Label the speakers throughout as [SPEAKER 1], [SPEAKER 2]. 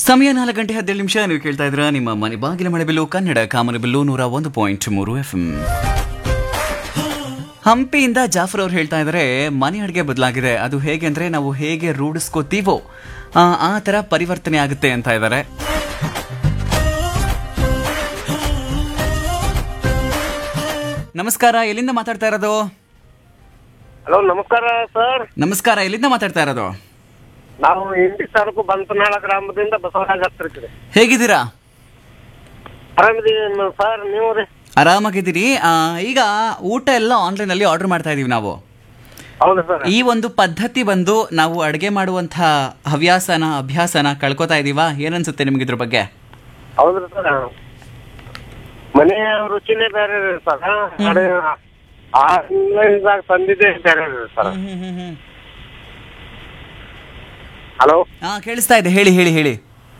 [SPEAKER 1] ಸಮಯ ನಾಲ್ಕು ಗಂಟೆ ಹದಿನೇಳು ನಿಮಿಷ ನೀವು ಕೇಳ್ತಾ ಇದ್ರ ನಿಮ್ಮ ಮನೆ ಬಾಗಿಲ ಮಳೆಬಿಲ್ಲು ಕನ್ನಡ ಕಾಮನಬಿಲ್ಲು ನೂರ ಒಂದು ಪಾಯಿಂಟ್ ಮೂರು ಎಫ್ ಹಂಪಿಯಿಂದ ಜಾಫರ್ ಅವ್ರು ಹೇಳ್ತಾ ಇದ್ದಾರೆ ಮನೆ ಅಡುಗೆ ಬದಲಾಗಿದೆ ಅದು ಹೇಗೆ ಅಂದ್ರೆ ನಾವು ಹೇಗೆ ರೂಢಿಸ್ಕೋತೀವೋ ಆ, ಆ ತರ ಪರಿವರ್ತನೆ ಆಗುತ್ತೆ ಅಂತ ಇದ್ದಾರೆ ನಮಸ್ಕಾರ ಎಲ್ಲಿಂದ ಮಾತಾಡ್ತಾ ಇರೋದು
[SPEAKER 2] ಹಲೋ ನಮಸ್ಕಾರ ಸರ್
[SPEAKER 1] ನಮಸ್ಕಾರ ಎಲ್ಲಿಂದ ಮಾತಾಡ್ತಾ ಇರೋದು
[SPEAKER 2] ನಾವು ಇಂಡಿ ತಾಲೂಕು ಬಂತನಾಳ ಗ್ರಾಮದಿಂದ ಬಸವರಾಜ್ ಹತ್ತಿರ
[SPEAKER 1] ಹೇಗಿದ್ದೀರಾ
[SPEAKER 2] ಆರಾಮಿದೀವಿ ಸರ್ ನೀವು ರೀ
[SPEAKER 1] ಆರಾಮಾಗಿದ್ದೀರಿ ಆ, ಈಗ ಊಟ ಎಲ್ಲ ಆನ್ಲೈನ್ ಅಲ್ಲಿ ಆರ್ಡರ್ ಮಾಡ್ತಾ ಇದೀವಿ ನಾವು
[SPEAKER 2] ಹೌದು ಸರ್
[SPEAKER 1] ಈ ಒಂದು ಪದ್ಧತಿ ಬಂದು ನಾವು ಅಡುಗೆ ಮಾಡುವಂಥ ಹವ್ಯಾಸನ ಅಭ್ಯಾಸನ ಕಳ್ಕೊತಾ ಇದೀವಾ ಏನನ್ಸುತ್ತೆ ನಿಮ್ಗೆ ಇದ್ರ ಬಗ್ಗೆ
[SPEAKER 2] ಹೌದ್ರಿ ಸರ್ ಮನೆಯ ರುಚಿನೇ ಬೇರೆ ರೀ ಸರ್ ಕಡೆ ಆನ್ಲೈನ್ದಾಗ ತಂದಿದ್ದೆ ಬೇರೆ ರೀ ಸರ್ ಹಲೋ
[SPEAKER 1] ಹಾ ಕೇಳಿಸ್ತಾ ಇದೆ ಹೇಳಿ ಹೇಳಿ ಹೇಳಿ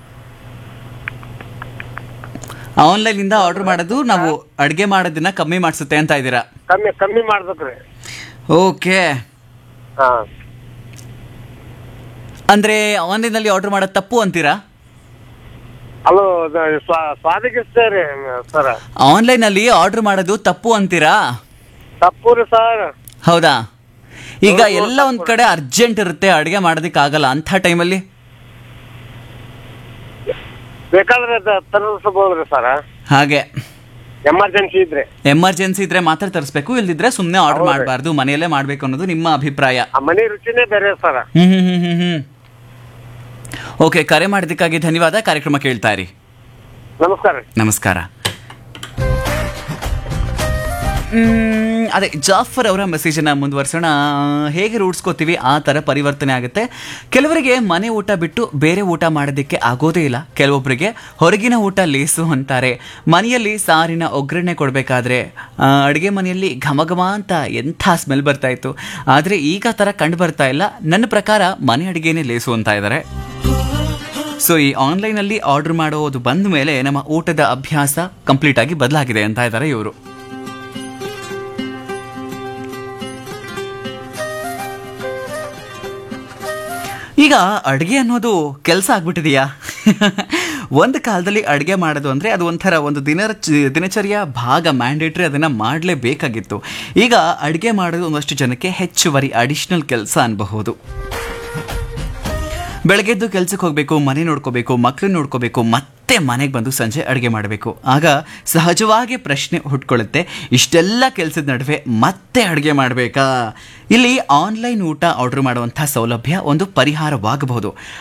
[SPEAKER 1] ಆನ್ಲೈನ್ ಇಂದ ಆರ್ಡರ್ ಮಾಡೋದು ನಾವು ಅಡುಗೆ ಮಾಡೋದನ್ನ ಕಮ್ಮಿ ಮಾಡಿಸುತ್ತೆ ಅಂತ ಇದ್ದೀರಾ
[SPEAKER 2] ಕಮ್ಮಿ ಕಮ್ಮಿ ಮಾಡ್ಬೇಕ್ರಿ
[SPEAKER 1] ಓಕೆ
[SPEAKER 2] ಹಾ
[SPEAKER 1] ಅಂದ್ರೆ ಆನ್ಲೈನ್ ಅಲ್ಲಿ ಆರ್ಡರ್ ಮಾಡೋದು ತಪ್ಪು ಅಂತೀರಾ
[SPEAKER 2] ಹಲೋ ಸ್ವಾದಿಗಿಸ್ತೇ ರೀ ಸರ್
[SPEAKER 1] ಆನ್ಲೈನ್ ಅಲ್ಲಿ ಆರ್ಡರ್ ಮಾಡೋದು ತಪ್ಪು ಅಂತೀರಾ
[SPEAKER 2] ತಪ್ಪು ರೀ ಸರ್
[SPEAKER 1] ಹೌದಾ ಈಗ ಎಲ್ಲ ಒಂದ್ ಕಡೆ ಅರ್ಜೆಂಟ್ ಇರುತ್ತೆ ಅಡುಗೆ ಮಾಡೋದಕ್ಕೆ ಆಗಲ್ಲ ಅಂಥ ಟೈಮಲ್ಲಿ
[SPEAKER 2] ಬೇಕಾದ್ರೆ ತರಿಸ್ಬೋದ್ರಿ ಸರ್
[SPEAKER 1] ಹಾಗೆ
[SPEAKER 2] ಎಮರ್ಜೆನ್ಸಿ ಇದ್ರೆ
[SPEAKER 1] ಎಮರ್ಜೆನ್ಸಿ ಇದ್ರೆ ಮಾತ್ರ ತರಿಸ್ಬೇಕು ಇಲ್ದಿದ್ರೆ ಸುಮ್ಮನೆ ಆರ್ಡರ್ ಮಾಡಬಾರ್ದು ಮನೆಯಲ್ಲೇ ಮಾಡ್ಬೇಕು ಅನ್ನೋದು ನಿಮ್ಮ ಅಭಿಪ್ರಾಯ
[SPEAKER 2] ಆ ಮನೆ ರುಚಿನೇ ಬೇರೆ ಸರ್
[SPEAKER 1] ಹ್ಮ್ ಹ್ಮ್ ಹ್ಮ್ ಹ್ಮ್ ಹ್ಮ್ ಓಕೆ ಕರೆ ಮಾಡೋದಕ್ಕಾಗಿ ಧನ್ಯವಾದ ಕಾರ್ಯಕ್ರಮ ಕೇಳ್ತಾ ಇರಿ
[SPEAKER 2] ನಮಸ್ಕಾರ ರೀ
[SPEAKER 1] ನಮಸ್ಕಾರ ಮ್, ಅದೇ ಜಾಫರ್ ಅವರ ಮೆಸೇಜನ್ನು ಮುಂದುವರ್ಸೋಣ ಹೇಗೆ ರೂಢಿಸ್ಕೋತೀವಿ ಆ ಥರ ಪರಿವರ್ತನೆ ಆಗುತ್ತೆ ಕೆಲವರಿಗೆ ಮನೆ ಊಟ ಬಿಟ್ಟು ಬೇರೆ ಊಟ ಮಾಡೋದಕ್ಕೆ ಆಗೋದೇ ಇಲ್ಲ ಕೆಲವೊಬ್ಬರಿಗೆ ಹೊರಗಿನ ಊಟ ಲೇಸು ಅಂತಾರೆ ಮನೆಯಲ್ಲಿ ಸಾರಿನ ಒಗ್ಗರಣೆ ಕೊಡಬೇಕಾದ್ರೆ ಅಡುಗೆ ಮನೆಯಲ್ಲಿ ಘಮ ಘಮ ಅಂತ ಎಂಥ ಸ್ಮೆಲ್ ಬರ್ತಾ ಇತ್ತು ಆದರೆ ಈಗ ಆ ಥರ ಕಂಡು ಬರ್ತಾ ಇಲ್ಲ ನನ್ನ ಪ್ರಕಾರ ಮನೆ ಅಡುಗೆನೇ ಲೇಸು ಅಂತ ಇದ್ದಾರೆ ಸೊ ಈ ಆನ್ಲೈನಲ್ಲಿ ಆರ್ಡರ್ ಮಾಡೋದು ಬಂದ ಮೇಲೆ ನಮ್ಮ ಊಟದ ಅಭ್ಯಾಸ ಕಂಪ್ಲೀಟ್ ಆಗಿ ಬದಲಾಗಿದೆ ಅಂತ ಇದ್ದಾರೆ ಇವರು ಈಗ ಅಡುಗೆ ಅನ್ನೋದು ಕೆಲಸ ಆಗ್ಬಿಟ್ಟಿದೆಯಾ ಒಂದು ಕಾಲದಲ್ಲಿ ಅಡುಗೆ ಮಾಡೋದು ಅಂದರೆ ಅದು ಒಂಥರ ಒಂದು ದಿನ ದಿನಚರಿಯ ಭಾಗ ಮ್ಯಾಂಡೇಟ್ರಿ ಅದನ್ನು ಮಾಡಲೇಬೇಕಾಗಿತ್ತು ಈಗ ಅಡುಗೆ ಮಾಡೋದು ಒಂದಷ್ಟು ಜನಕ್ಕೆ ಹೆಚ್ಚುವರಿ ಅಡಿಷ್ನಲ್ ಕೆಲಸ ಅನ್ಬಹುದು ಬೆಳಗ್ಗೆದ್ದು ಕೆಲ್ಸಕ್ಕೆ ಹೋಗಬೇಕು ಮನೆ ನೋಡ್ಕೋಬೇಕು ಮಕ್ಕಳನ್ನ ನೋಡ್ಕೋಬೇಕು ಮತ್ತೆ ಮನೆಗೆ ಬಂದು ಸಂಜೆ ಅಡುಗೆ ಮಾಡಬೇಕು ಆಗ ಸಹಜವಾಗಿ ಪ್ರಶ್ನೆ ಹುಟ್ಕೊಳ್ಳುತ್ತೆ ಇಷ್ಟೆಲ್ಲ ಕೆಲಸದ ನಡುವೆ ಮತ್ತೆ ಅಡುಗೆ ಮಾಡಬೇಕಾ ಇಲ್ಲಿ ಆನ್ಲೈನ್ ಊಟ ಆರ್ಡರ್ ಮಾಡುವಂಥ ಸೌಲಭ್ಯ ಒಂದು ಪರಿಹಾರವಾಗಬಹುದು